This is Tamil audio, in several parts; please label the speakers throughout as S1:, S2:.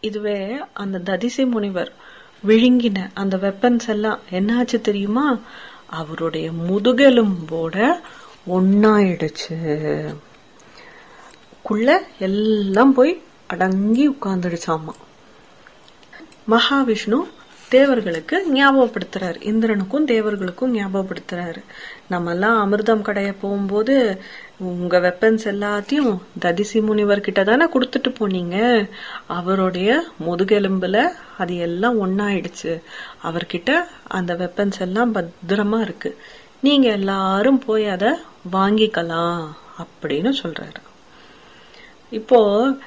S1: இதுவே அந்த ததிசி முனிவர் விழுங்கின அந்த வெப்பன்ஸ் எல்லாம் என்னாச்சு தெரியுமா அவருடைய முதுகெலும்போட ஒன்னாயிடுச்சு குள்ள எல்லாம் போய் அடங்கி உட்கார்ந்துடுச்சாமா மகாவிஷ்ணு தேவர்களுக்கு ஞாபகப்படுத்துறாரு இந்திரனுக்கும் தேவர்களுக்கும் ஞாபகப்படுத்துறாரு நம்ம எல்லாம் அமிர்தம் கடைய போகும்போது உங்க வெப்பன்ஸ் எல்லாத்தையும் ததிசி முனிவர் கிட்ட தானே கொடுத்துட்டு போனீங்க அவருடைய முதுகெலும்புல அது எல்லாம் ஒன்னாயிடுச்சு அவர்கிட்ட அந்த வெப்பன்ஸ் எல்லாம் பத்திரமா இருக்கு நீங்க எல்லாரும் போய் அத வாங்கிக்கலாம் அப்படின்னு சொல்றாரு இப்போ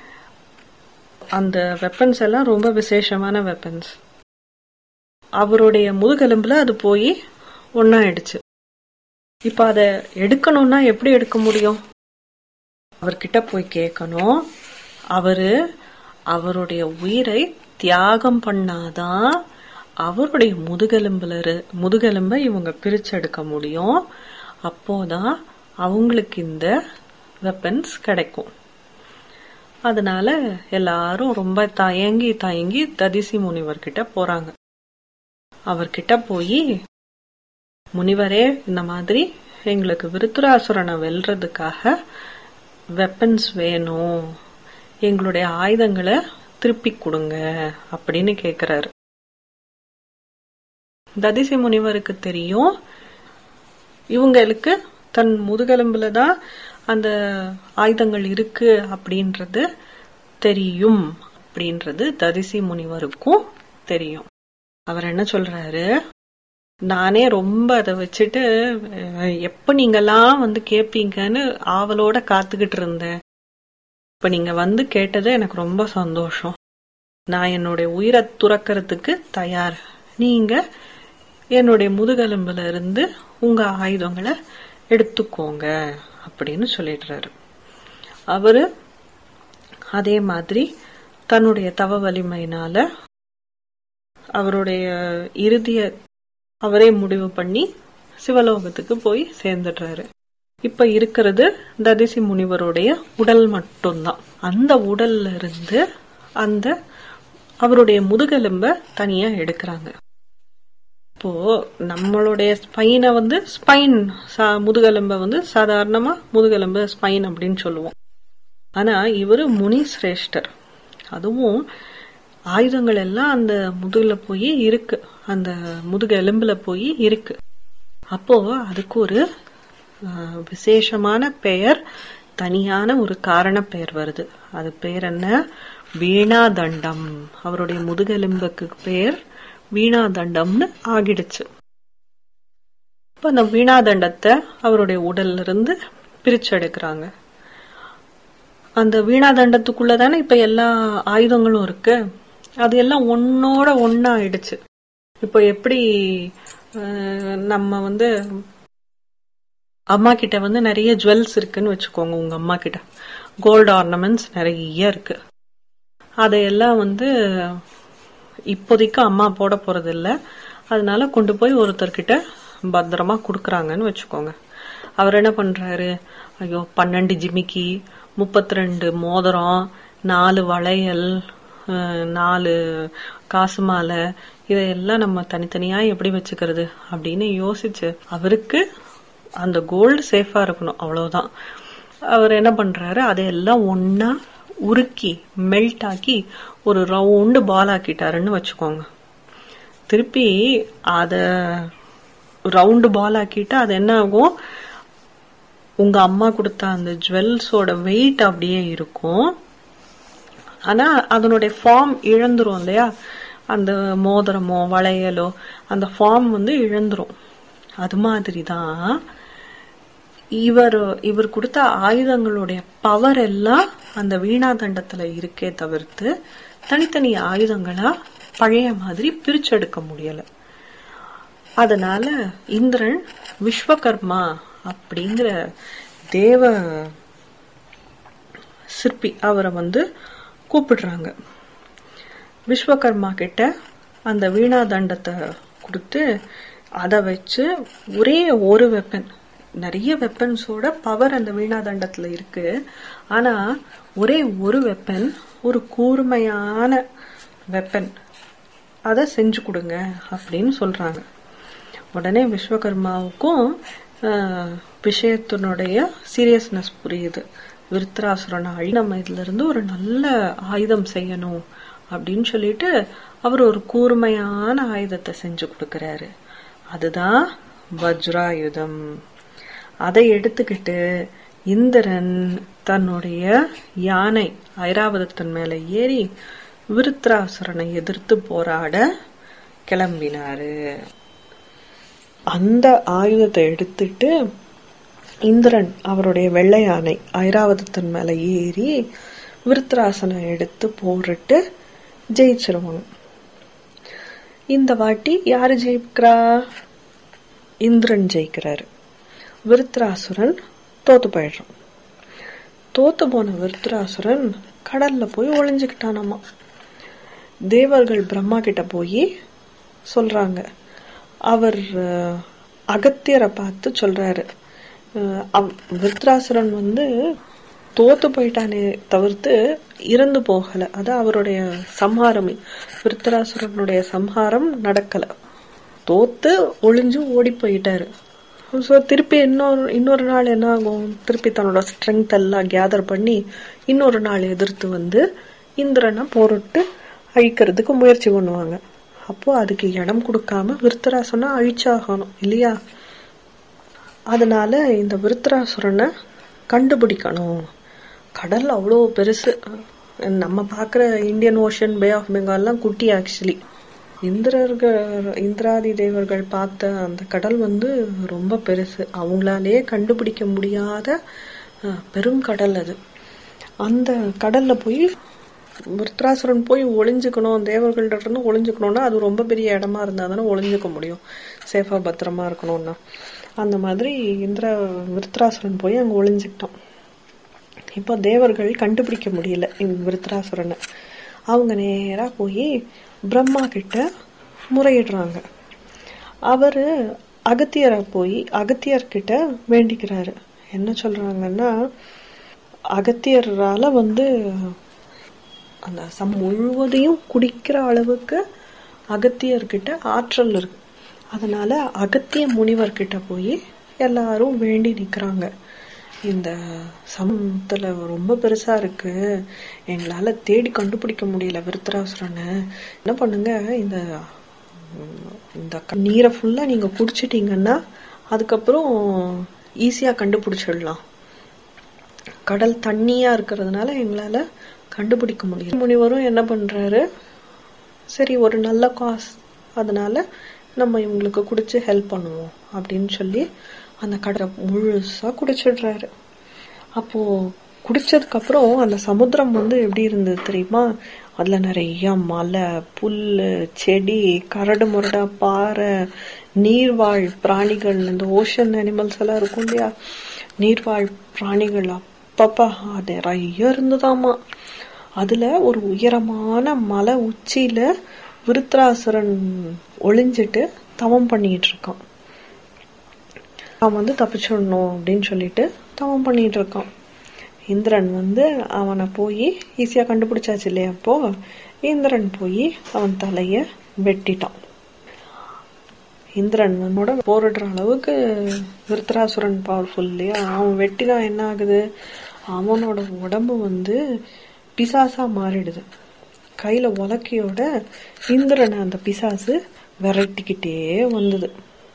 S1: அந்த வெப்பன்ஸ் எல்லாம் ரொம்ப விசேஷமான வெப்பன்ஸ் அவருடைய முதுகெலும்புல அது போய் ஒன்னாயிடுச்சு இப்ப அத எடுக்கணும்னா எப்படி எடுக்க முடியும் அவர்கிட்ட போய் கேட்கணும் அவரு அவருடைய உயிரை தியாகம் பண்ணாதான் அவருடைய முதுகெலும்புல இரு- முதுகெலும்பை இவங்க பிரிச்சு எடுக்க முடியும் அப்போதான் அவங்களுக்கு இந்த வெப்பன்ஸ் கிடைக்கும் அதனால எல்லாரும் ரொம்ப தயங்கி தயங்கி ததிசி முனிவர் கிட்ட போறாங்க அவர்கிட்ட போய் முனிவரே இந்த மாதிரி எங்களுக்கு விருத்துராசுரனை வெல்றதுக்காக வெப்பன்ஸ் வேணும் எங்களுடைய ஆயுதங்களை திருப்பி கொடுங்க அப்படின்னு கேக்குறாரு ததிசி முனிவருக்கு தெரியும் இவங்களுக்கு தன் முதுகெலும்புல தான் அந்த ஆயுதங்கள் இருக்கு அப்படின்றது தெரியும் அப்படின்றது ததிசி முனிவருக்கும் தெரியும் அவர் என்ன சொல்றாரு நானே ரொம்ப அதை வச்சுட்டு அஹ், எப்ப நீங்கெல்லாம் வந்து கேப்பீங்கன்னு ஆவலோட காத்துக்கிட்டு இருந்தேன் இப்ப நீங்க வந்து கேட்டது எனக்கு ரொம்ப சந்தோஷம் நான் என்னுடைய உயிரை துறக்கிறதுக்கு தயார் நீங்க என்னுடைய முதுகெலும்புல இருந்து உங்க ஆயுதங்களை எடுத்துக்கோங்க அப்படின்னு சொல்லிடுறாரு அவரு அதே மாதிரி தன்னுடைய தவ வலிமையினால அவருடைய இறுதிய அவரே முடிவு பண்ணி சிவலோகத்துக்கு போய் சேர்ந்துடுறாரு இப்ப இருக்கிறது ததிசி முனிவருடைய உடல் மட்டும்தான் அந்த உடல்ல இருந்து அந்த அவருடைய முதுகெலும்ப தனியா எடுக்கிறாங்க இப்போ நம்மளுடைய ஸ்பைனை வந்து ஸ்பைன் முதுகெலும்ப வந்து சாதாரணமா முதுகெலும்பு ஸ்பைன் அப்படின்னு சொல்லுவோம் ஆனா இவரு முனி சிரேஷ்டர் அதுவும் ஆயுதங்கள் எல்லாம் அந்த முதுகுல போய் இருக்கு அந்த முதுகு எலும்புல போய் இருக்கு அப்போ அதுக்கு ஒரு அஹ், விசேஷமான பெயர் தனியான ஒரு காரண பெயர் வருது அது பேர் என்ன வீணாதண்டம் அவருடைய முதுகெலும்புக்கு பெயர் வீணாதண்டம்னு ஆகிடுச்சு இப்ப அந்த வீணாதண்டத்தை அவருடைய உடல்ல இருந்து பிரிச்செடுக்கிறாங்க அந்த வீணாதண்டத்துக்குள்ள தானே இப்ப எல்லா ஆயுதங்களும் இருக்கு அது எல்லாம் ஒன்னோட ஒன்னா ஆயிடுச்சு இப்போ எப்படி அஹ், நம்ம வந்து அம்மா கிட்ட வந்து நிறைய ஜுவல்ஸ் இருக்குன்னு வச்சுக்கோங்க உங்க அம்மா கிட்ட கோல்டு ஆர்னமெண்ட்ஸ் நிறைய இருக்கு அதையெல்லாம் வந்து இப்போதைக்கு அம்மா போட போறது இல்ல அதனால கொண்டு போய் ஒருத்தர்கிட்ட பத்திரமா கொடுக்கறாங்கன்னு வச்சுக்கோங்க அவர் என்ன பண்றாரு ஐயோ பன்னெண்டு ஜிமிக்கி முப்பத்தி ரெண்டு மோதிரம் நாலு வளையல் அஹ், நாலு காசு மாலை இதையெல்லாம் நம்ம தனித்தனியா எப்படி வச்சுக்கிறது அப்படின்னு யோசிச்சு அவருக்கு அந்த கோல்டு சேஃபா இருக்கணும் அவ்வளவுதான் அவர் என்ன பண்றாரு அதையெல்லாம் ஒன்னா உருக்கி மெல்ட் ஆக்கி ஒரு ரவுண்டு பால் ஆக்கிட்டாருன்னு வச்சுக்கோங்க திருப்பி அத ரவுண்டு பால் ஆக்கிட்டா அது என்ன ஆகும் உங்க அம்மா கொடுத்த அந்த ஜுவல்ஸோட வெயிட் அப்படியே இருக்கும் ஆனா அதனுடைய ஃபார்ம் இழந்துரும் இல்லையா அந்த மோதிரமோ வளையலோ அந்த ஃபார்ம் வந்து இழந்துரும் அது மாதிரி தான் இவர் இவர் கொடுத்த ஆயுதங்களுடைய பவர் எல்லாம் அந்த வீணா தண்டத்துல இருக்கே தவிர்த்து தனித்தனி ஆயுதங்களா பழைய மாதிரி பிரிச்செடுக்க முடியல அதனால இந்திரன் விஸ்வகர்மா அப்படிங்கிற தேவ சிற்பி அவரை வந்து கூப்பிடுறாங்க விஸ்வகர்மா கிட்ட அந்த வீணா தண்டத்தை கொடுத்து அதை வச்சு ஒரே ஒரு வெப்பன் நிறைய வெப்பன்ஸோட பவர் அந்த வீணா தண்டத்துல இருக்கு ஆனா ஒரே ஒரு வெப்பன் ஒரு கூர்மையான வெப்பன் அதை செஞ்சு கொடுங்க அப்படின்னு சொல்றாங்க உடனே விஸ்வகர்மாவுக்கும் ஆஹ், விஷயத்தினுடைய சீரியஸ்னஸ் புரியுது விருத்ராசுரனை அழி நம்ம இதுல இருந்து ஒரு நல்ல ஆயுதம் செய்யணும் அப்படின்னு சொல்லிட்டு அவர் ஒரு கூர்மையான ஆயுதத்தை செஞ்சு கொடுக்கறாரு அதுதான் வஜ்ராயுதம் அதை எடுத்துக்கிட்டு இந்திரன் தன்னுடைய யானை ஐராவதத்தின் மேல ஏறி விருத்ராசுரனை எதிர்த்து போராட கிளம்பினாரு அந்த ஆயுதத்தை எடுத்துட்டு இந்திரன் அவருடைய வெள்ளை யானை ஐராவதத்தின் மேல ஏறி விருத்ராசனை எடுத்து போரிட்டு ஜெயிச்சிருவாங்க இந்த வாட்டி யாரு ஜெயிக்கிறா இந்திரன் ஜெயிக்கிறாரு விருத்ராசுரன் தோத்து போயிடுறான் தோத்து போன விருத்ராசுரன் கடல்ல போய் ஒளிஞ்சுக்கிட்டானாமா தேவர்கள் பிரம்மா கிட்ட போய் சொல்றாங்க அவர் அஹ், அகத்தியரை பார்த்து சொல்றாரு அஹ், அவ்- விருத்ராசுரன் வந்து தோத்து போயிட்டானே தவிர்த்து இறந்து போகல அது அவருடைய சம்ஹாரம் விருத்ராசுரனுடைய சம்ஹாரம் நடக்கல தோத்து ஒளிஞ்சு ஓடி போயிட்டாரு ஸோ திருப்பி இன்னொரு இன்னொரு நாள் என்ன ஆகும் திருப்பி தன்னோட ஸ்ட்ரென்த் எல்லாம் கேதர் பண்ணி இன்னொரு நாள் எதிர்த்து வந்து இந்திரனை போரிட்டு அழிக்கிறதுக்கு முயற்சி பண்ணுவாங்க அப்போ அதுக்கு இடம் கொடுக்காம விருத்தராசனை அழிச்சாகணும் இல்லையா அதனால இந்த விருத்தராசுரனை கண்டுபிடிக்கணும் கடல் அவ்வளோ பெருசு நம்ம பார்க்குற இந்தியன் ஓஷன் பே ஆஃப் பெங்கால்லாம் குட்டி ஆக்சுவலி இந்திரர்கள் இந்திராதி தேவர்கள் பார்த்த அந்த கடல் வந்து ரொம்ப பெருசு அவங்களாலேயே கண்டுபிடிக்க முடியாத அஹ், பெருங்கடல் அது அந்த கடல்ல போய் விருத்ராசுரன் போய் ஒளிஞ்சுக்கணும் தேவர்கள்ட்ட இருந்து ஒளிஞ்சுக்கணும்னா அது ரொம்ப பெரிய இடமா இருந்தா தானே ஒளிஞ்சுக்க முடியும் சேஃபா பத்திரமா இருக்கணும்னா அந்த மாதிரி இந்திர விருத்ராசுரன் போய் அங்க ஒளிஞ்சுக்கிட்டான் இப்போ தேவர்கள் கண்டுபிடிக்க முடியல இந்த விருத்ராசுரனை அவங்க நேரா போய் பிரம்மா கிட்ட முறையிடுறாங்க அவரு அகத்தியரை போய் அகத்தியர் கிட்ட வேண்டிக்கிறாரு என்ன சொல்றாங்கன்னா அகத்தியரால வந்து அந்த சம் முழுவதையும் குடிக்கிற அளவுக்கு அகத்தியர்கிட்ட ஆற்றல் இருக்கு அதனால அகத்திய முனிவர்கிட்ட போய் எல்லாரும் வேண்டி நிக்கிறாங்க இந்த சமத்துல ரொம்ப பெருசா இருக்கு எங்களால தேடி கண்டுபிடிக்க முடியல விருத்தராசுரனை என்ன பண்ணுங்க இந்த உம், இந்த க- நீரை ஃபுல்லா நீங்க குடிச்சிட்டீங்கன்னா அதுக்கப்புறம் ஈஸியா கண்டுபிடிச்சிடலாம் கடல் தண்ணியா இருக்கிறதுனால எங்களால கண்டுபிடிக்க முடியல முனிவரும் என்ன பண்றாரு சரி ஒரு நல்ல காஸ் அதனால நம்ம இவங்களுக்கு குடிச்சு ஹெல்ப் பண்ணுவோம் அப்படின்னு சொல்லி அந்த கடலை முழுசா குடிச்சிடுறாரு அப்போ குடிச்சதுக்கு அப்புறம் அந்த சமுத்திரம் வந்து எப்படி இருந்தது தெரியுமா அதுல நிறைய மலை புல்லு செடி கரடு முரடா பாறை நீர்வாழ் பிராணிகள் இந்த ஓஷன் அனிமல்ஸ் எல்லாம் இருக்கும் இல்லையா நீர்வாழ் பிராணிகள் அப்பப்பா அது நிறைய இருந்ததாமா அதுல ஒரு உயரமான மலை உச்சியில விருத்ராசுரன் ஒளிஞ்சிட்டு தவம் பண்ணிட்டு இருக்கான் அவன் வந்து தப்பிச்சிடணும் அப்படின்னு சொல்லிட்டு தவம் பண்ணிட்டு இருக்கான் இந்திரன் வந்து அவனை போய் ஈஸியா கண்டுபிடிச்சாச்சு இல்லையா அப்போ இந்திரன் போய் அவன் தலைய வெட்டிட்டான் இந்திரன் அவனோட போரிடுற அளவுக்கு விருத்தராசுரன் பவர்ஃபுல் இல்லையா அவன் வெட்டினா என்ன ஆகுது அவனோட உடம்பு வந்து பிசாசா மாறிடுது கையில உலக்கையோட இந்திரனை அந்த பிசாசு விரட்டிக்கிட்டே வந்தது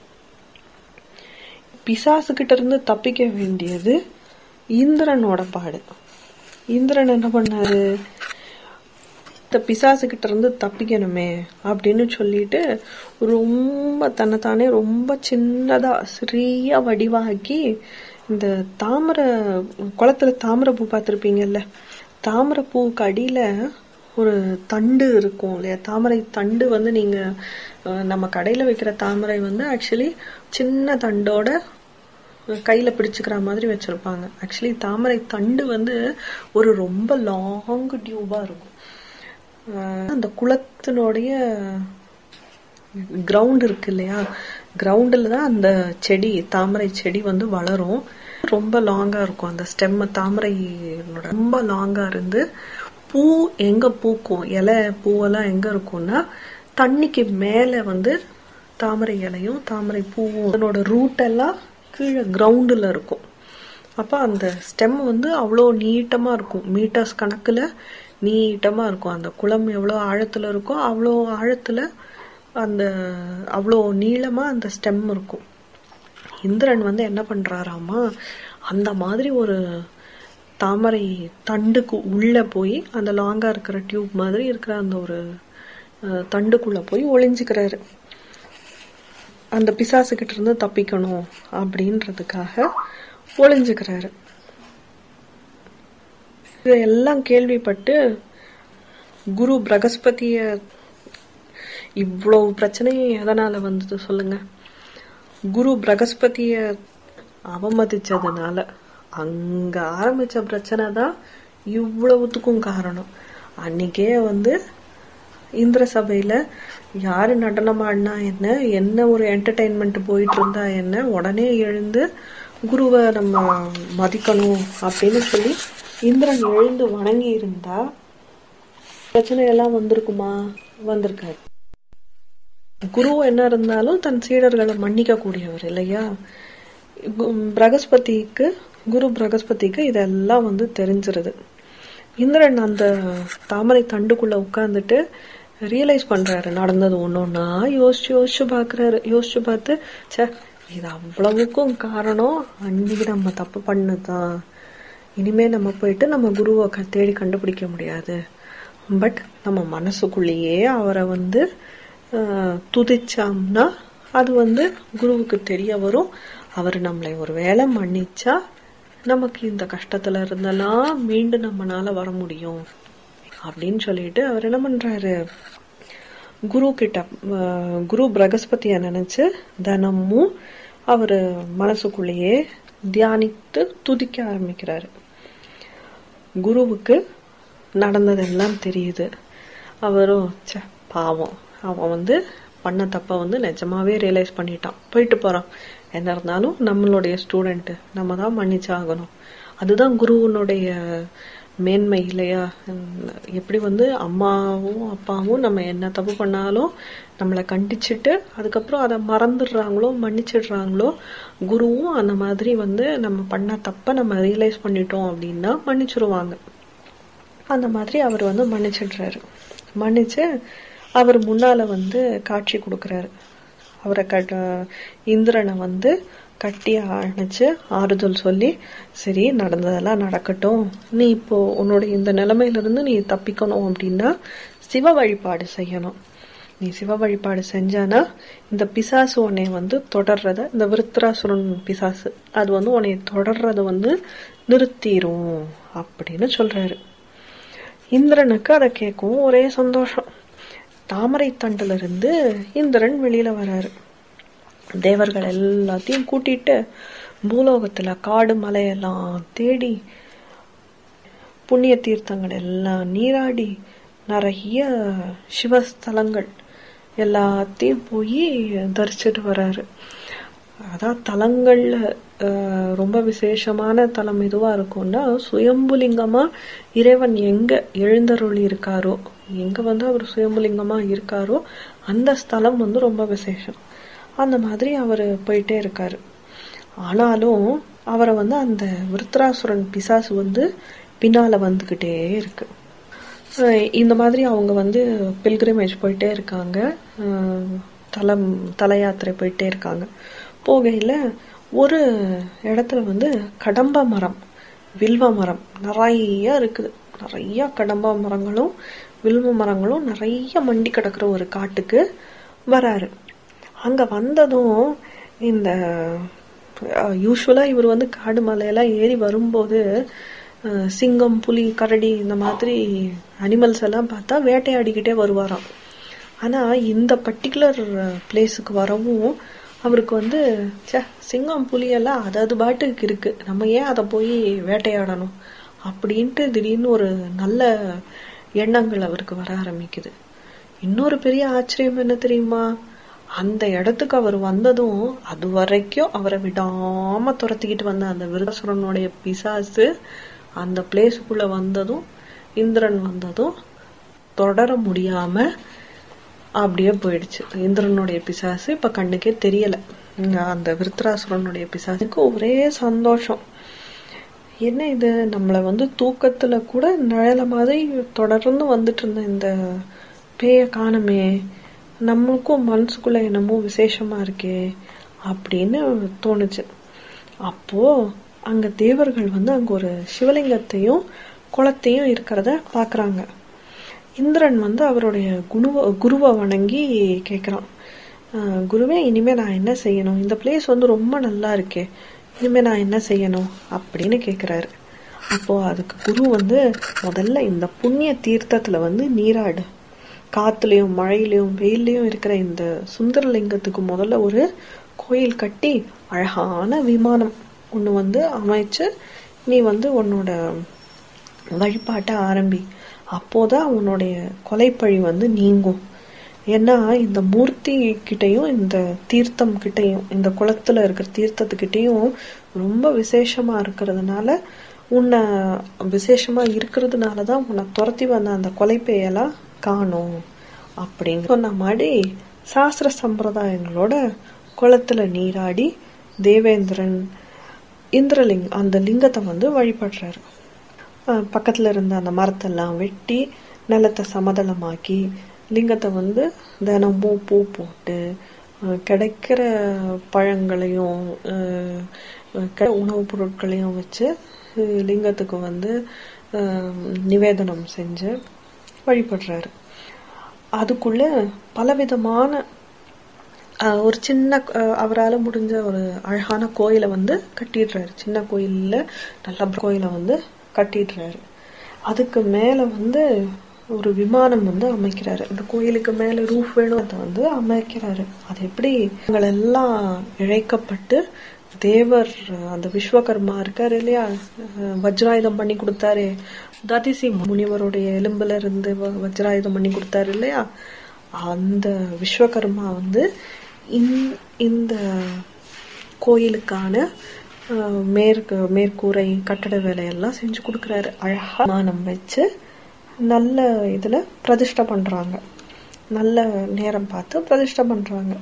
S1: பிசாசு கிட்ட இருந்து தப்பிக்க வேண்டியது இந்திரனோட பாடு இந்திரன் என்ன பண்ணாரு இந்த பிசாசு கிட்ட இருந்து தப்பிக்கணுமே அப்படின்னு சொல்லிட்டு ரொம்ப தன்னைத்தானே ரொம்ப சின்னதா சிறிய வடிவாக்கி இந்த தாமரை குளத்துல தாமரை பூ பார்த்திருப்பீங்கல்ல தாமரை பூவுக்கு அடியில ஒரு தண்டு இருக்கும் இல்லையா தாமரை தண்டு வந்து நீங்க அஹ், நம்ம கடையில வைக்கிற தாமரை வந்து ஆக்சுவலி சின்ன தண்டோட கையில பிடிச்சுக்கிற மாதிரி வச்சிருப்பாங்க ஆக்சுவலி தாமரை தண்டு வந்து ஒரு ரொம்ப லாங் டியூபா இருக்கும் ஆஹ் அந்த குளத்தினுடைய கிரவுண்ட் இருக்கு இல்லையா கிரவுண்டில் தான் அந்த செடி தாமரை செடி வந்து வளரும் ரொம்ப லாங்கா இருக்கும் அந்த ஸ்டெம் தாமரை ரொம்ப லாங்கா இருந்து பூ எங்க பூக்கும் இலை பூவெல்லாம் எங்க இருக்கும்னா தண்ணிக்கு மேல வந்து தாமரை இலையும் தாமரை பூவும் அதனோட ரூட் எல்லாம் கீழே கிரவுண்டில் இருக்கும் அப்போ அந்த ஸ்டெம் வந்து அவ்வளோ நீட்டமாக இருக்கும் மீட்டர்ஸ் கணக்கில் நீட்டமாக இருக்கும் அந்த குளம் எவ்வளோ ஆழத்தில் இருக்கோ அவ்வளோ ஆழத்தில் அந்த அவ்வளோ நீளமாக அந்த ஸ்டெம் இருக்கும் இந்திரன் வந்து என்ன பண்றாராமா அந்த மாதிரி ஒரு தாமரை தண்டுக்கு உள்ள போய் அந்த லாங்கா இருக்கிற டியூப் மாதிரி இருக்கிற அந்த ஒரு அஹ், தண்டுக்குள்ள போய் ஒளிஞ்சுக்கிறாரு அந்த பிசாசு கிட்ட இருந்து தப்பிக்கணும் அப்படின்றதுக்காக ஒளிஞ்சுக்கிறாரு இதெல்லாம் கேள்விப்பட்டு குரு பிரகஸ்பதிய இவ்வளவு பிரச்சனை எதனால வந்தது சொல்லுங்க குரு பிரகஸ்பதிய அவமதிச்சதுனால அங்க ஆரம்பிச்ச பிரச்சனை தான் இவ்வளவுத்துக்கும் காரணம் அன்னைக்கே வந்து இந்திர சபையில யாரு நடனம் ஆடினா என்ன என்ன ஒரு என்டர்டைன்மெண்ட் போயிட்டு இருந்தா என்ன உடனே எழுந்து குருவை நம்ம மதிக்கணும் அப்படின்னு சொல்லி இந்திரன் எழுந்து வணங்கி இருந்தா பிரச்சனை எல்லாம் வந்திருக்குமா வந்திருக்காது குரு என்ன இருந்தாலும் தன் சீடர்களை மன்னிக்க கூடியவர் இல்லையா கு- பிரகஸ்பதிக்கு குரு பிரகஸ்பதிக்கு இதெல்லாம் வந்து தெரிஞ்சிருது இந்திரன் அந்த தாமரை தண்டுக்குள்ள உட்கார்ந்துட்டு ரியலைஸ் பண்றாரு நடந்தது ஒன்னொன்னா யோசிச்சு யோசிச்சு பாக்குறாரு யோசிச்சு பார்த்து ச்சே இது அவ்வளவுக்கும் காரணம் அன்னைக்கு நம்ம தப்பு பண்ணதுதான் இனிமே நம்ம போயிட்டு நம்ம குருவை க- தேடி கண்டுபிடிக்க முடியாது பட் நம்ம மனசுக்குள்ளேயே அவரை வந்து ஆஹ், துதிச்சோம்னா அது வந்து குருவுக்கு தெரிய வரும் அவர் நம்மளை ஒரு வேலை மன்னிச்சா நமக்கு இந்த கஷ்டத்துல இருந்தெல்லாம் மீண்டும் நம்மனால வர முடியும் அப்படின்னு சொல்லிட்டு அவர் என்ன பண்றாரு குரு கிட்ட ஆஹ், குரு பிரகஸ்பதிய நினைச்சு தினமும் அவரு மனசுக்குள்ளேயே தியானித்து துதிக்க ஆரம்பிக்கிறாரு குருவுக்கு நடந்ததெல்லாம் தெரியுது அவரும் ச்சே பாவம் அவன் வந்து பண்ண தப்ப வந்து நிஜமாவே ரியலைஸ் பண்ணிட்டான் போயிட்டு போறான் என்ன இருந்தாலும் நம்மளுடைய ஸ்டூடெண்ட் நம்ம தான் மன்னிச்சாகணும் அதுதான் குருவனுடைய மேன்மை இல்லையா உம், எப்படி வந்து அம்மாவும் அப்பாவும் நம்ம என்ன தப்பு பண்ணாலும் நம்மளை கண்டிச்சுட்டு அதுக்கப்புறம் அதை மறந்துடுறாங்களோ மன்னிச்சிடுறாங்களோ குருவும் அந்த மாதிரி வந்து நம்ம பண்ண தப்ப நம்ம ரியலைஸ் பண்ணிட்டோம் அப்படின்னா மன்னிச்சிருவாங்க அந்த மாதிரி அவர் வந்து மன்னிச்சிடுறாரு மன்னிச்சு அவர் முன்னால வந்து காட்சி கொடுக்கறாரு அவரை கட்ட இந்திரனை வந்து கட்டி அணைச்சு ஆறுதல் சொல்லி சரி நடந்ததெல்லாம் நடக்கட்டும் நீ இப்போ உன்னோட இந்த நிலைமையில இருந்து நீ தப்பிக்கணும் அப்படின்னா சிவ வழிபாடு செய்யணும் நீ சிவ வழிபாடு செஞ்சானா இந்த பிசாசு உன்னை வந்து தொடர்றத இந்த விருத்ராசுரன் பிசாசு அது வந்து உன்னை தொடர்றத வந்து நிறுத்திரும் அப்படின்னு சொல்றாரு இந்திரனுக்கு அதை கேட்கவும் ஒரே சந்தோஷம் தாமரை தண்டுல இருந்து இந்திரன் வெளியில வராரு தேவர்கள் எல்லாத்தையும் கூட்டிட்டு பூலோகத்துல காடு மலையெல்லாம் தேடி புண்ணிய தீர்த்தங்கள் எல்லாம் நீராடி நிறைய சிவஸ்தலங்கள் எல்லாத்தையும் போய் தரிச்சிட்டு வராரு அதான் தலங்கள்ல அஹ், ரொம்ப விசேஷமான தலம் எதுவா இருக்கும்னா சுயம்புலிங்கமா இறைவன் எங்க எழுந்தருளி இருக்காரோ எங்க வந்து அவர் சுயம்புலிங்கமா இருக்காரோ அந்த ஸ்தலம் வந்து ரொம்ப விசேஷம் அந்த மாதிரி அவர் போயிட்டே இருக்காரு ஆனாலும் அவரை வந்து அந்த விருத்ராசுரன் பிசாசு வந்து பின்னால வந்துகிட்டே இருக்கு அஹ் இந்த மாதிரி அவங்க வந்து பில்கிரிமேஜ் போயிட்டே இருக்காங்க அஹ் தலம் தல யாத்திரை போயிட்டே இருக்காங்க போகையில ஒரு இடத்துல வந்து கடம்ப மரம் வில்வ மரம் நிறைய இருக்குது நிறைய கடம்ப மரங்களும் வில்வ மரங்களும் நிறைய மண்டி கிடக்குற ஒரு காட்டுக்கு வராரு அங்க வந்ததும் இந்த யூஸ்வலா இவர் வந்து காடு மலையெல்லாம் ஏறி வரும்போது அஹ், சிங்கம் புலி கரடி இந்த மாதிரி அனிமல்ஸ் எல்லாம் பார்த்தா வேட்டையாடிக்கிட்டே வருவாராம் ஆனா இந்த பர்டிகுலர் பிளேஸுக்கு வரவும் அவருக்கு வந்து ச்சே சிங்கம் புலி எல்லாம் அது அது பாட்டுக்கு இருக்கு நம்ம ஏன் அதை போய் வேட்டையாடணும் அப்படின்ட்டு திடீர்னு ஒரு நல்ல எண்ணங்கள் அவருக்கு வர ஆரம்பிக்குது இன்னொரு பெரிய ஆச்சரியம் என்ன தெரியுமா அந்த இடத்துக்கு அவர் வந்ததும் அது வரைக்கும் அவரை விடாம துரத்திக்கிட்டு வந்த அந்த விருதாசுரனுடைய பிசாசு அந்த பிளேஸுக்குள்ள வந்ததும் இந்திரன் வந்ததும் தொடர முடியாம அப்படியே போயிடுச்சு இந்திரனுடைய பிசாசு இப்ப கண்ணுக்கே தெரியல உம் அந்த விருத்ராசுரனுடைய பிசாசுக்கு ஒரே சந்தோஷம் என்ன இது நம்மள வந்து தூக்கத்துல கூட நிழல மாதிரி தொடர்ந்து வந்துட்டு இருந்த இந்த பேய காணுமே நம்மளுக்கும் மனசுக்குள்ள என்னமோ விசேஷமா இருக்கே அப்படின்னு தோணுச்சு அப்போ அங்க தேவர்கள் வந்து அங்க ஒரு சிவலிங்கத்தையும் குளத்தையும் இருக்கிறத பாக்குறாங்க இந்திரன் வந்து அவருடைய குருவ குருவை வணங்கி கேக்குறான் "ஆஹ், குருவே இனிமே நான் என்ன செய்யணும் இந்த பிளேஸ் வந்து ரொம்ப நல்லா இருக்கே இனிமே நான் என்ன செய்யணும் அப்படின்னு கேக்குறாரு அப்போ அதுக்கு குரு வந்து முதல்ல இந்த புண்ணிய தீர்த்தத்துல வந்து நீராடு காத்துலயும் மழையிலயும் வெயில்லயும் இருக்கிற இந்த சுந்தரலிங்கத்துக்கு முதல்ல ஒரு கோயில் கட்டி அழகான விமானம் ஒண்ணு வந்து அமைச்சு நீ வந்து உன்னோட வழிபாட்டை ஆரம்பி அப்போதான் உன்னுடைய கொலைப்பழி வந்து நீங்கும் ஏன்னா இந்த மூர்த்தி கிட்டயும் இந்த தீர்த்தம் கிட்டயும் இந்த குளத்துல இருக்கிற தீர்த்தத்துக்கிட்டயும் ரொம்ப விசேஷமா இருக்கிறதுனால உன்னை விசேஷமா இருக்கிறதுனாலதான் உன்னை துரத்தி வந்த அந்த கொலைப்பையெல்லாம் காணும் அப்படின்னு சொன்ன மாதிரி சாஸ்திர சம்பிரதாயங்களோட குளத்துல நீராடி தேவேந்திரன் இந்திரலிங் அந்த லிங்கத்தை வந்து வழிபடுறாரு அஹ் பக்கத்துல இருந்த அந்த மரத்தெல்லாம் வெட்டி நிலத்தை சமதளமாக்கி லிங்கத்தை வந்து தினமும் பூ போட்டு அஹ் கிடைக்கிற பழங்களையும் அஹ் கிடை- உணவுப் பொருட்களையும் வச்சு அஹ் லிங்கத்துக்கு வந்து அஹ் நிவேதனம் செஞ்சு வழிபடுறாரு அதுக்குள்ள பலவிதமான அஹ், ஒரு சின்ன அவரால் முடிஞ்ச ஒரு அழகான கோயிலை வந்து கட்டிடுறாரு சின்ன கோயில்ல நல்ல கோயிலை வந்து கட்டிடுறாரு அதுக்கு மேல வந்து ஒரு விமானம் வந்து அமைக்கிறாரு இந்த கோயிலுக்கு மேல ரூஃப் வேணும் அதை வந்து அமைக்கிறாரு அது எப்படி எல்லாம் இழைக்கப்பட்டு தேவர் அந்த விஸ்வகர்மா இருக்காரு இல்லையா அஹ், வஜ்ராயுதம் பண்ணி கொடுத்தாரு ததிசி முனிவருடைய எலும்புல இருந்து வ- வஜ்ராயுதம் பண்ணி கொடுத்தாரு இல்லையா அந்த விஸ்வகர்மா வந்து இந்த- இந்த கோயிலுக்கான அஹ், மேற்கு மேற்கூரை கட்டட வேலையெல்லாம் செஞ்சு கொடுக்கறாரு அழகா விமானம் வச்சு நல்ல இதுல பிரதிஷ்டை பண்றாங்க நல்ல நேரம் பார்த்து பிரதிஷ்டை பண்றாங்க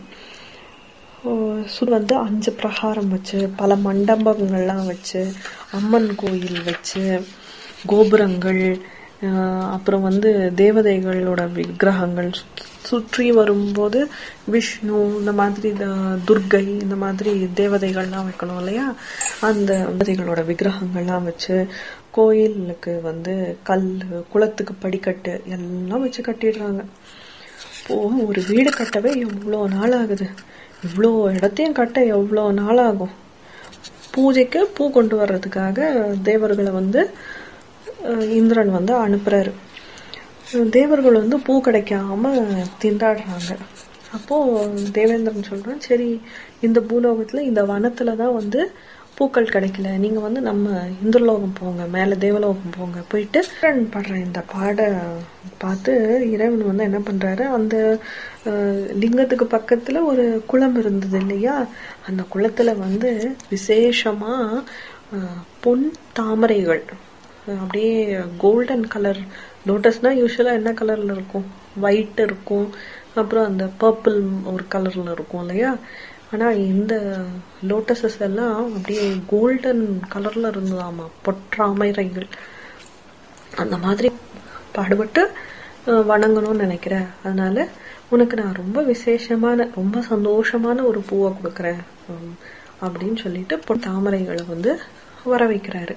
S1: சு வந்து அஞ்சு பிரகாரம் வச்சு பல மண்டபங்கள்லாம் வச்சு அம்மன் கோயில் வச்சு கோபுரங்கள் ஆஹ் அப்புறம் வந்து தேவதைகளோட விக்கிரகங்கள் சுத்- சுற்றி வரும்போது விஷ்ணு இந்த மாதிரி த- துர்கை இந்த மாதிரி தேவதைகள்லாம் வைக்கணும் இல்லையா அந்த தேவதைகளோட விக்கிரகங்கள்லாம் வச்சு கோயிலுக்கு வந்து கல் குளத்துக்கு படிக்கட்டு எல்லாம் வச்சு கட்டிடுறாங்க இப்போ ஒரு வீடு கட்டவே எவ்வளோ நாள் ஆகுது இவ்வளோ இடத்தையும் கட்ட எவ்வளோ நாள் ஆகும் பூஜைக்கு பூ கொண்டு வர்றதுக்காக தேவர்களை வந்து அஹ், இந்திரன் வந்து அனுப்புறாரு தேவர்கள் வந்து பூ கிடைக்காம திண்டாடுறாங்க அப்போ தேவேந்திரன் சொல்றான் சரி இந்த பூலோகத்துல இந்த வனத்துல தான் வந்து பூக்கள் கிடைக்கல நீங்க வந்து நம்ம இந்திரலோகம் போங்க மேல தேவலோகம் போங்க போயிட்டு இந்திரன் படுற இந்த பாட பார்த்து இறைவன் வந்து என்ன பண்றாரு அந்த அஹ், லிங்கத்துக்கு பக்கத்துல ஒரு குளம் இருந்தது இல்லையா அந்த குளத்துல வந்து விசேஷமா அஹ், பொன் தாமரைகள் அஹ், அப்படியே கோல்டன் கலர் லோட்டஸ்னா யூஸ்வலா என்ன கலர்ல இருக்கும் ஒயிட் இருக்கும் அப்புறம் அந்த பர்பிள் ஒரு கலர்ல இருக்கும் இல்லையா ஆனா இந்த லோட்டஸஸ் எல்லாம் அப்படியே கோல்டன் கலர்ல இருந்ததாமா பொற்றாமரைகள் அந்த மாதிரி பாடுபட்டு அஹ், வணங்கணும்னு நினைக்கிறேன் அதனால உனக்கு நான் ரொம்ப விசேஷமான ரொம்ப சந்தோஷமான ஒரு பூவை கொடுக்குறேன் உம், அப்படின்னு சொல்லிட்டு பொன் தாமரைகளை வந்து வர வைக்கிறாரு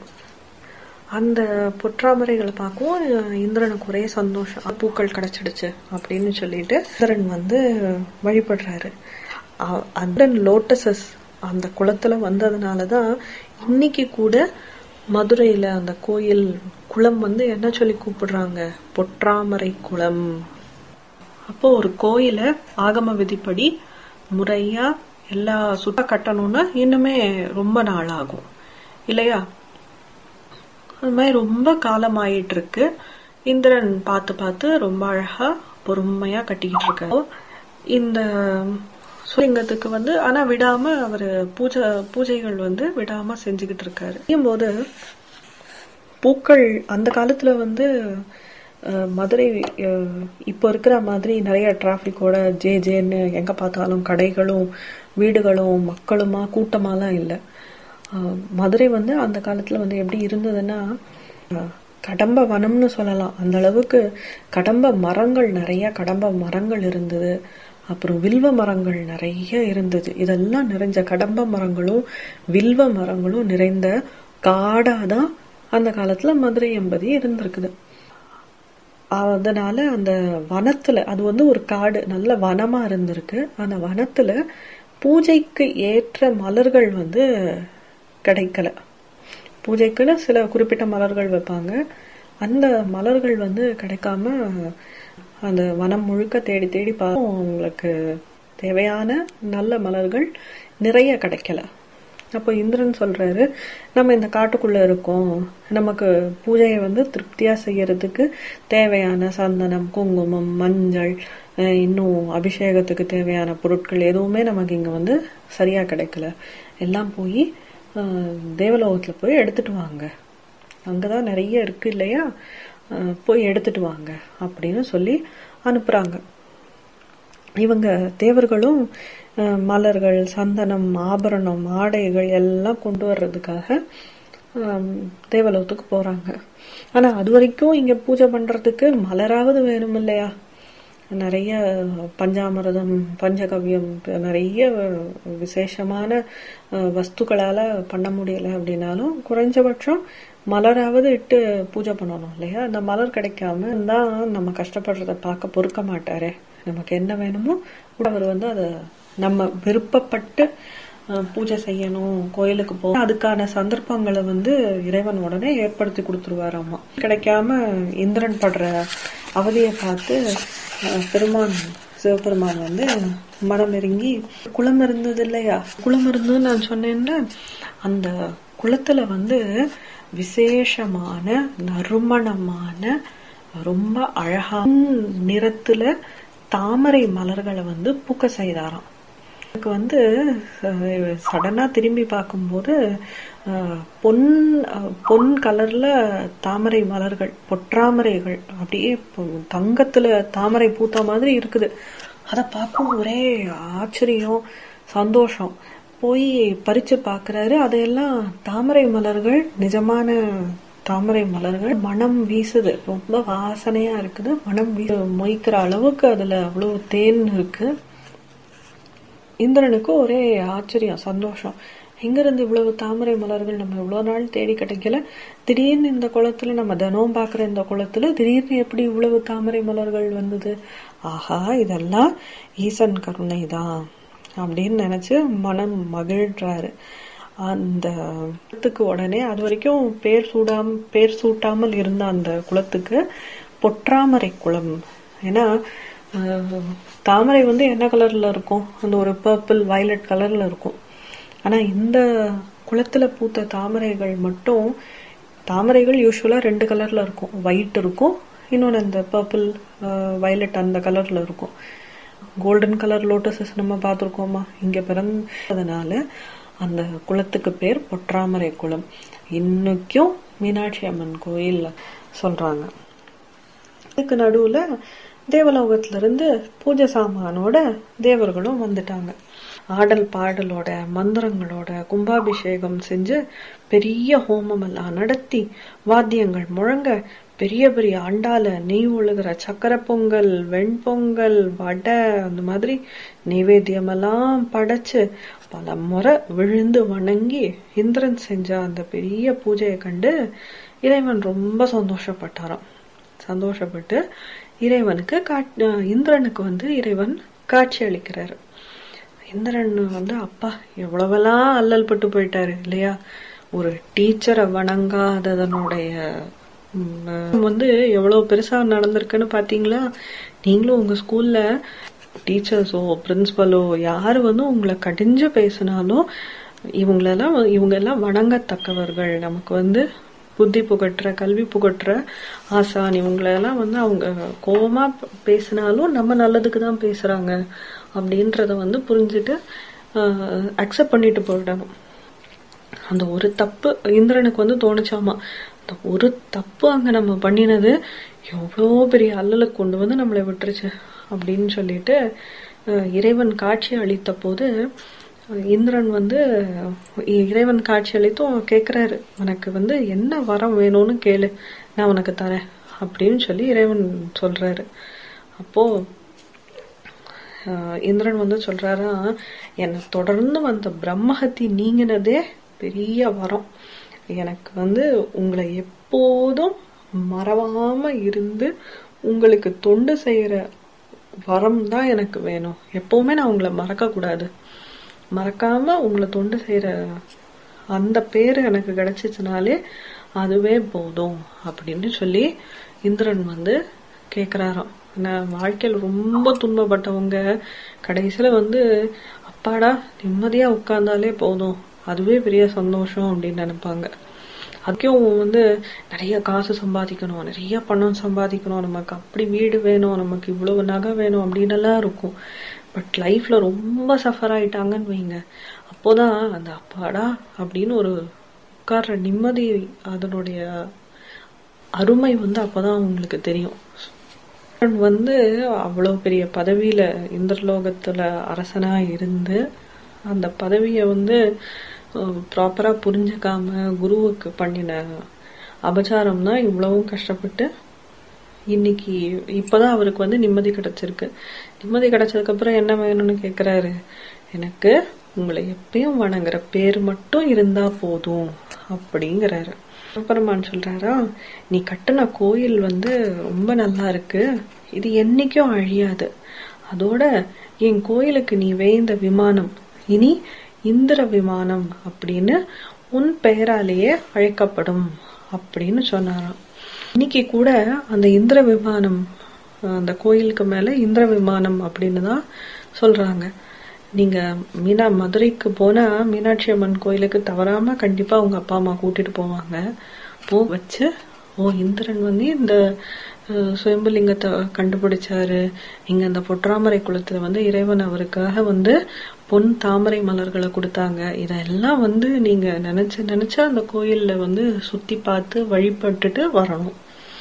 S1: அந்த பொற்றாமரைகளை பார்க்கவும் அஹ், இந்திரனுக்கு ஒரே சந்தோஷம் அஹ், பூக்கள் கிடைச்சிடுச்சு அப்படின்னு சொல்லிட்டு இந்திரன் வந்து வழிபடுறாரு அ- அந்த லோட்டசஸ் அந்த குளத்துல வந்ததுனாலதான் இன்னைக்கு கூட மதுரையில அந்த கோயில் குளம் வந்து என்ன சொல்லி கூப்பிடுறாங்க பொற்றாமரை குளம் அப்போ ஒரு கோயில ஆகம விதிப்படி முறையா எல்லா சுத்த கட்டணும்னா இன்னுமே ரொம்ப நாள் ஆகும் இல்லையா அது மாதிரி ரொம்ப காலம் ஆயிட்டு இருக்கு இந்திரன் பார்த்து பார்த்து ரொம்ப அழகா பொறுமையா கட்டிக்கிட்டு இருக்காரு இந்த சுலிங்கத்துக்கு வந்து ஆனா விடாம அவரு பூஜை பூஜைகள் வந்து விடாம செஞ்சுக்கிட்டு இருக்காரு போது பூக்கள் அந்த காலத்துல வந்து அஹ், மதுரை அஹ், இப்போ இருக்கிற மாதிரி நிறைய டிராஃபிக்கோட ஜே ஜேன்னு எங்க பார்த்தாலும் கடைகளும் வீடுகளும் மக்களுமா கூட்டமாலாம் இல்லை அஹ், மதுரை வந்து அந்த காலத்துல வந்து எப்படி இருந்ததுன்னா அஹ், கடம்ப வனம்னு சொல்லலாம் அந்த அளவுக்கு கடம்ப மரங்கள் நிறைய கடம்ப மரங்கள் இருந்தது அப்புறம் வில்வ மரங்கள் நிறைய இருந்தது இதெல்லாம் நிறைஞ்ச கடம்ப மரங்களும் வில்வ மரங்களும் நிறைந்த காடாதான் அந்த காலத்துல மதுரை என்பது இருந்திருக்குது அதனால அந்த வனத்துல அது வந்து ஒரு காடு நல்ல வனமா இருந்திருக்கு அந்த வனத்துல பூஜைக்கு ஏற்ற மலர்கள் வந்து கிடைக்கல பூஜைக்குன்னு சில குறிப்பிட்ட மலர்கள் வைப்பாங்க அந்த மலர்கள் வந்து கிடைக்காம அந்த வனம் முழுக்க தேடி தேடி பார்த்தோம் அவங்களுக்கு தேவையான நல்ல மலர்கள் நிறைய கிடைக்கல அப்போ இந்திரன் சொல்றாரு நம்ம இந்த காட்டுக்குள்ள இருக்கோம் நமக்கு பூஜையை வந்து திருப்தியா செய்யறதுக்கு தேவையான சந்தனம் குங்குமம் மஞ்சள் அஹ் இன்னும் அபிஷேகத்துக்கு தேவையான பொருட்கள் எதுவுமே நமக்கு இங்க வந்து சரியா கிடைக்கல எல்லாம் போய் அஹ், தேவலோகத்துல போய் எடுத்துட்டு வாங்க அங்கதான் நிறைய இருக்கு இல்லையா அஹ், போய் எடுத்துட்டு வாங்க அப்படின்னு சொல்லி அனுப்புறாங்க இவங்க தேவர்களும் அஹ், மலர்கள் சந்தனம் ஆபரணம் ஆடைகள் எல்லாம் கொண்டு வர்றதுக்காக ஆம், தேவலோகத்துக்கு போறாங்க ஆனா அது வரைக்கும் இங்க பூஜை பண்றதுக்கு மலராவது வேணும் இல்லையா நிறைய பஞ்சாமிரதம் பஞ்சகவ்யம் நிறைய விசேஷமான அஹ், வஸ்துக்களால பண்ண முடியல அப்படின்னாலும் குறைஞ்சபட்சம் மலராவது இட்டு பூஜை பண்ணணும் இல்லையா அந்த மலர் கிடைக்காம தான் நம்ம கஷ்டப்படுறத பார்க்க பொறுக்க மாட்டாரே நமக்கு என்ன வேணுமோ அவர் வந்து அதை நம்ம விருப்பப்பட்டு அஹ், பூஜை செய்யணும் கோயிலுக்கு போக அதுக்கான சந்தர்ப்பங்களை வந்து இறைவன் உடனே ஏற்படுத்தி கொடுத்துருவாராமா கிடைக்காம இந்திரன் படுற அவதியை பார்த்து அஹ், பெருமான் சிவபெருமான் வந்து மனம் இறங்கி குளம் இருந்தது இல்லையா குளம் இருந்ததுன்னு நான் சொன்னேன்ல அந்த குளத்துல வந்து விசேஷமான நறுமணமான ரொம்ப அழகான நிறத்துல தாமரை மலர்களை வந்து பூக்க செய்தாராம் எனக்கு வந்து சடனா திரும்பி பார்க்கும்போது அஹ், பொன் அஹ், பொன் கலர்ல தாமரை மலர்கள் பொற்றாமரைகள் அப்படியே பொ- தங்கத்துல தாமரை பூத்த மாதிரி இருக்குது அதை பார்க்கும் ஒரே ஆச்சரியம் சந்தோஷம் போய் பறிச்சு பார்க்கறாரு அதையெல்லாம் தாமரை மலர்கள் நிஜமான தாமரை மலர்கள் மனம் வீசுது ரொம்ப வாசனையா இருக்குது மனம் வீ மொய்க்கிற அளவுக்கு அதுல அவ்வளவு தேன் இருக்கு இந்திரனுக்கு ஒரே ஆச்சரியம் சந்தோஷம் எங்க இருந்து இவ்வளவு தாமரை மலர்கள் நம்ம இவ்வளவு நாள் தேடி கிடைக்கல திடீர்னு இந்த குளத்துல நம்ம தினம் பாக்குற இந்த குளத்துல திடீர்னு எப்படி இவ்வளவு தாமரை மலர்கள் வந்தது ஆஹா இதெல்லாம் ஈசன் கருணை தான் அப்படின்னு நினைச்சு மனம் மகிழ்றாரு அந்த குளத்துக்கு உடனே அது வரைக்கும் பேர் சூடாம பேர் சூட்டாமல் இருந்த அந்த குளத்துக்கு பொற்றாமரை குளம் ஏன்னா அஹ், தாமரை வந்து என்ன கலர்ல இருக்கும் அந்த ஒரு பர்பிள் வயலட் கலர்ல இருக்கும் ஆனா இந்த குளத்துல பூத்த தாமரைகள் மட்டும் தாமரைகள் யூஸ்வலா ரெண்டு கலர்ல இருக்கும் ஒயிட் இருக்கும் இன்னொன்னு அந்த பர்பிள் வயலட் அந்த கலர்ல இருக்கும் கோல்டன் கலர் லோட்டஸஸ் நம்ம பார்த்திருக்கோமா இங்க பிறந்ததுனால அந்த குளத்துக்கு பேர் பொற்றாமரை குளம் இன்னைக்கும் மீனாட்சி அம்மன் கோயில் சொல்றாங்க இதுக்கு நடுவுல தேவலோகத்துல இருந்து பூஜை சாமானோட தேவர்களும் வந்துட்டாங்க ஆடல் பாடலோட மந்திரங்களோட கும்பாபிஷேகம் செஞ்சு பெரிய ஹோமம் எல்லாம் நடத்தி வாத்தியங்கள் முழங்க பெரிய பெரிய அண்டால நெய் ஒழுகிற சக்கரை பொங்கல் வெண்பொங்கல் வடை அந்த மாதிரி நைவேத்தியம் எல்லாம் படைச்சு பல முறை விழுந்து வணங்கி இந்திரன் செஞ்ச அந்த பெரிய பூஜையை கண்டு இறைவன் ரொம்ப சந்தோஷப்பட்டாராம் சந்தோஷப்பட்டு இறைவனுக்கு காட் இந்திரனுக்கு வந்து இறைவன் காட்சி அளிக்கிறாரு இந்திரன் வந்து அப்பா எவ்வளவெல்லாம் அல்லல் பட்டு போயிட்டாரு இல்லையா ஒரு டீச்சரை வணங்காததனுடைய ம், வந்து எவ்வளவு பெருசா நடந்திருக்குன்னு பாத்தீங்களா நீங்களும் உங்க ஸ்கூல்ல டீச்சர்ஸோ பிரின்சிபலோ யாரு வந்து உங்களை கடிஞ்சு பேசினாலும் இவங்களெல்லாம் இவங்க எல்லாம் வணங்கத்தக்கவர்கள் நமக்கு வந்து புத்தி புகட்டுற கல்வி புகட்டுற ஆசான் இவங்களெல்லாம் வந்து அவங்க கோபமா பேசினாலும் நம்ம நல்லதுக்கு தான் பேசுறாங்க அப்படின்றத வந்து புரிஞ்சுட்டு அக்செப்ட் பண்ணிட்டு போயிடணும் அந்த ஒரு தப்பு இந்திரனுக்கு வந்து தோணுச்சாமா இந்த ஒரு தப்பு அங்க நம்ம பண்ணினது எவ்வளோ பெரிய அல்லலை கொண்டு வந்து நம்மளை விட்டுருச்சு அப்படின்னு சொல்லிட்டு அஹ், இறைவன் காட்சி அளித்த போது அஹ், இந்திரன் வந்து இ- இறைவன் காட்சி அளித்தும் கேக்குறாரு உனக்கு வந்து என்ன வரம் வேணும்னு கேளு நான் உனக்கு தரேன் அப்படின்னு சொல்லி இறைவன் சொல்றாரு அப்போ ஆஹ் இந்திரன் வந்து சொல்றாரா என்னை தொடர்ந்து வந்த பிரம்மஹத்தி நீங்கினதே பெரிய வரம் எனக்கு வந்து உங்களை எப்போதும் மறவாம இருந்து உங்களுக்கு தொண்டு செய்யற வரம் தான் எனக்கு வேணும் எப்பவுமே நான் உங்களை மறக்க கூடாது மறக்காம உங்களை தொண்டு செய்யற அந்த பேரு எனக்கு கிடைச்சிச்சுனாலே அதுவே போதும் அப்படின்னு சொல்லி இந்திரன் வந்து கேக்குறாராம் நான் வாழ்க்கையில ரொம்ப துன்பப்பட்டவங்க கடைசியில வந்து அப்பாடா நிம்மதியா உட்கார்ந்தாலே போதும் அதுவே பெரிய சந்தோஷம் அப்படின்னு நினைப்பாங்க அதுக்கும் வந்து நிறைய காசு சம்பாதிக்கணும் நிறைய பணம் சம்பாதிக்கணும் நமக்கு அப்படி வீடு வேணும் நமக்கு இவ்வளவு நகை வேணும் அப்படின்னு எல்லாம் இருக்கும் பட் லைஃப்ல ரொம்ப சஃபர் ஆயிட்டாங்கன்னு வைங்க அப்போதான் அந்த அப்பாடா அப்படின்னு ஒரு உட்கார்ற நிம்மதி அதனுடைய அருமை வந்து அப்பதான் அவங்களுக்கு தெரியும் இந்திரன் வந்து அவ்வளவு பெரிய பதவியில இந்திரலோகத்துல அரசனா இருந்து அந்த பதவியை வந்து ப்ராப்பரா புரிஞ்சுக்காம குருவுக்கு பண்ணின அபச்சாரம் தான் இவ்வளவும் கஷ்டப்பட்டு இன்னைக்கு இப்பதான் அவருக்கு வந்து நிம்மதி கிடைச்சிருக்கு நிம்மதி கிடைச்சதுக்கு அப்புறம் என்ன வேணும்னு கேக்குறாரு எனக்கு உங்களை எப்பயும் வணங்குற பேர் மட்டும் இருந்தா போதும் அப்படிங்கிறாரு பெருமான் சொல்றாரா நீ கட்டின கோயில் வந்து ரொம்ப நல்லா இருக்கு இது என்னைக்கும் அழியாது அதோட என் கோயிலுக்கு நீ வேய்ந்த விமானம் இனி இந்திர விமானம் அப்படின்னு உன் பெயராலேயே அழைக்கப்படும் அப்படின்னு சொன்னாராம் இன்னைக்கு கூட அந்த இந்திர விமானம் அந்த கோயிலுக்கு மேல இந்திர விமானம் அப்படின்னு தான் சொல்றாங்க நீங்க மீனா மதுரைக்கு போனா மீனாட்சி அம்மன் கோயிலுக்கு தவறாம கண்டிப்பா உங்க அப்பா அம்மா கூட்டிட்டு போவாங்க போ வச்சு ஓ இந்திரன் வந்து இந்த அஹ், சுயம்புலிங்கத்தை கண்டுபிடிச்சாரு இங்க அந்த பொற்றாமரை குளத்துல வந்து இறைவன் அவருக்காக வந்து பொன் தாமரை மலர்களை கொடுத்தாங்க இதெல்லாம் வந்து நீங்க நினைச்சு நினைச்சு அந்த கோயில்ல வந்து சுத்தி பார்த்து வழிபட்டுட்டு வரணும்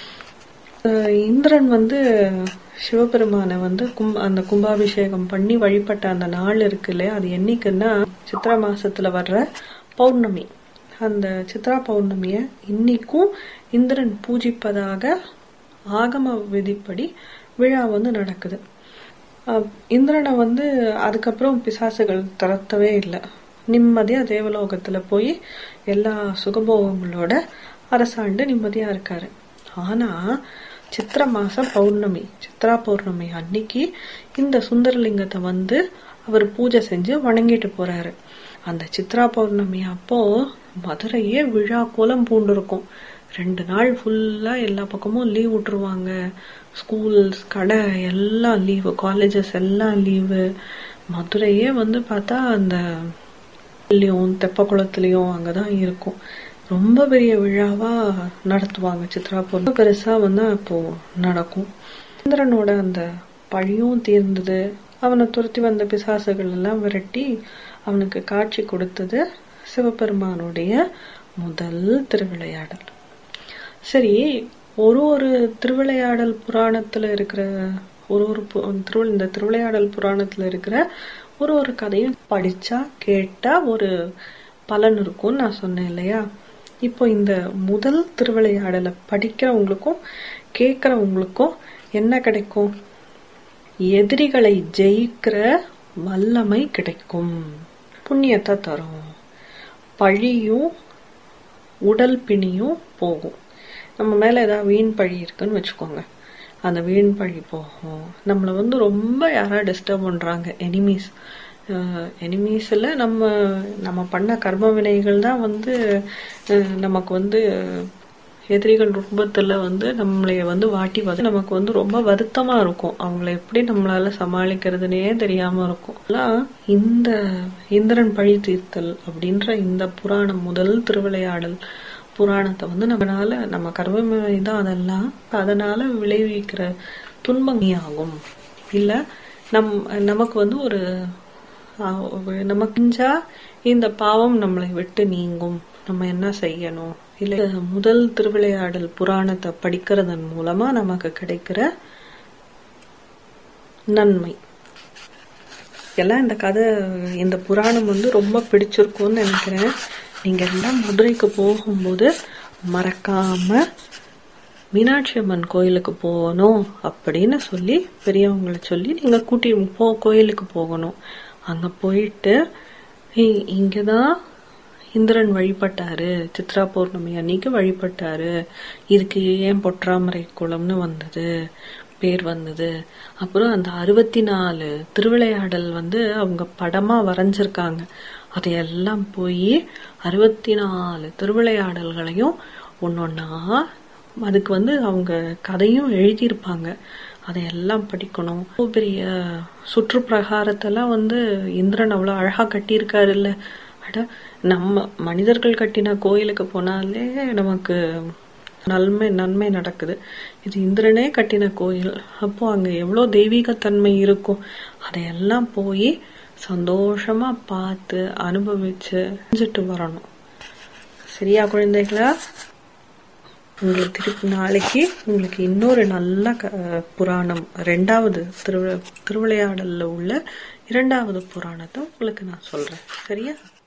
S1: அஹ் இந்திரன் வந்து சிவபெருமானை வந்து கும் அந்த கும்பாபிஷேகம் பண்ணி வழிபட்ட அந்த நாள் இருக்கு இல்லையா அது என்னைக்குன்னா சித்ரா மாசத்துல வர்ற பௌர்ணமி அந்த சித்ரா பௌர்ணமிய இன்னைக்கும் இந்திரன் பூஜிப்பதாக ஆகம விதிப்படி விழா வந்து நடக்குது அஹ் இந்திரனை வந்து அதுக்கப்புறம் பிசாசுகள் துரத்தவே இல்லை நிம்மதியா தேவலோகத்துல போய் எல்லா சுகபோகங்களோட அரசாண்டு நிம்மதியா இருக்காரு ஆனா சித்திர மாச பௌர்ணமி சித்ரா பௌர்ணமி அன்னைக்கு இந்த சுந்தரலிங்கத்தை வந்து அவர் பூஜை செஞ்சு வணங்கிட்டு போறாரு அந்த சித்ரா பௌர்ணமி அப்போ மதுரையே விழா கோலம் பூண்டிருக்கும் ரெண்டு நாள் ஃபுல்லா எல்லா பக்கமும் லீவ் விட்டுருவாங்க ஸ்கூல்ஸ் கடை எல்லாம் லீவு காலேஜஸ் எல்லாம் லீவு மதுரையே வந்து பார்த்தா அந்த குளத்துலயும் தெப்பக்குளத்துலயும் அங்கதான் இருக்கும் ரொம்ப பெரிய விழாவா நடத்துவாங்க சித்ரா பௌர்ணமி பெருசா வந்து அப்போ நடக்கும் இந்திரனோட அந்த பழியும் தீர்ந்தது அவனை துரத்தி வந்த பிசாசுகள் எல்லாம் விரட்டி அவனுக்கு காட்சி கொடுத்தது சிவபெருமானுடைய முதல் திருவிளையாடல் சரி ஒரு ஒரு திருவிளையாடல் புராணத்துல இருக்கிற ஒரு ஒரு பு- திரு இந்த திருவிளையாடல் புராணத்துல இருக்கிற ஒரு ஒரு கதையும் படிச்சா கேட்டா ஒரு பலன் இருக்கும்னு நான் சொன்னேன் இல்லையா இப்போ இந்த முதல் திருவிளையாடலை படிக்கிறவங்களுக்கும் கேட்கறவங்களுக்கும் என்ன கிடைக்கும் எதிரிகளை ஜெயிக்கிற வல்லமை கிடைக்கும் புண்ணியத்தை தரும் பழியும் உடல் பிணியும் போகும் நம்ம மேல ஏதாவது வீண் பழி இருக்குன்னு வச்சுக்கோங்க அந்த வீண் பழி போகும் நம்மளை வந்து ரொம்ப யாரா டிஸ்டர்ப் பண்றாங்க எனிமீஸ் எனிமீஸ்ல நம்ம நம்ம பண்ண கர்ம வினைகள் தான் வந்து அஹ், நமக்கு வந்து எதிரிகள் ரூபத்துல வந்து நம்மளைய வந்து வாட்டி வந்து நமக்கு வந்து ரொம்ப வருத்தமா இருக்கும் அவங்கள எப்படி நம்மளால சமாளிக்கிறதுனே தெரியாம இருக்கும் ஆனா இந்த இந்திரன் பழி தீர்த்தல் அப்படின்ற இந்த புராணம் முதல் திருவிளையாடல் புராணத்தை வந்து நம்மளால நம்ம கர்மவினை தான் அதெல்லாம் அதனால விளைவிக்கிற துன்பம் இல்ல நம் நமக்கு வந்து ஒரு ஆஹ் நமக்கு செஞ்சா இந்த பாவம் நம்மளை விட்டு நீங்கும் நம்ம என்ன செய்யணும் இல்ல முதல் திருவிளையாடல் புராணத்தை படிக்கிறதன் மூலமா நமக்கு கிடைக்கிற நன்மை எல்லாம் இந்த கதை இந்த புராணம் வந்து ரொம்ப பிடிச்சிருக்கும்னு நினைக்கிறேன் நீங்க எல்லாம் மதுரைக்கு போகும்போது மறக்காம மீனாட்சி அம்மன் கோயிலுக்கு போகணும் அப்படின்னு சொல்லி பெரியவங்களை சொல்லி நீங்க கூட்டி போ கோயிலுக்கு போகணும் அங்க போயிட்டு இ- இங்கதான் இந்திரன் வழிபட்டாரு சித்ரா பௌர்ணமி அன்னைக்கு வழிபட்டாரு இதுக்கு ஏன் பொற்றாமரை குளம்னு வந்தது பேர் வந்தது அப்புறம் அந்த அறுபத்தி நாலு திருவிளையாடல் வந்து அவங்க படமா வரைஞ்சிருக்காங்க அதையெல்லாம் போய் அறுபத்தி நாலு திருவிளையாடல்களையும் ஒன்னொன்னா அதுக்கு வந்து அவங்க கதையும் எழுதியிருப்பாங்க அதையெல்லாம் படிக்கணும் ரொம்ப பெரிய சுற்றுப்பிரகாரத்தெல்லாம் வந்து இந்திரன் அவ்வளவு அழகா கட்டியிருக்காரு இல்ல அட நம்ம மனிதர்கள் கட்டின கோயிலுக்கு போனாலே நமக்கு நன்மை நன்மை நடக்குது இது இந்திரனே கட்டின கோயில் அப்போ அங்க எவ்வளவு தெய்வீகத்தன்மை இருக்கும் அதையெல்லாம் போய் சந்தோஷமா பார்த்து அனுபவிச்சு செஞ்சுட்டு வரணும் சரியா குழந்தைகளா உங்களுக்கு திருப்பி நாளைக்கு உங்களுக்கு இன்னொரு நல்ல க- புராணம் ரெண்டாவது திருவிழா திருவிளையாடல்ல உள்ள இரண்டாவது புராணத்தை உங்களுக்கு நான் சொல்றேன் சரியா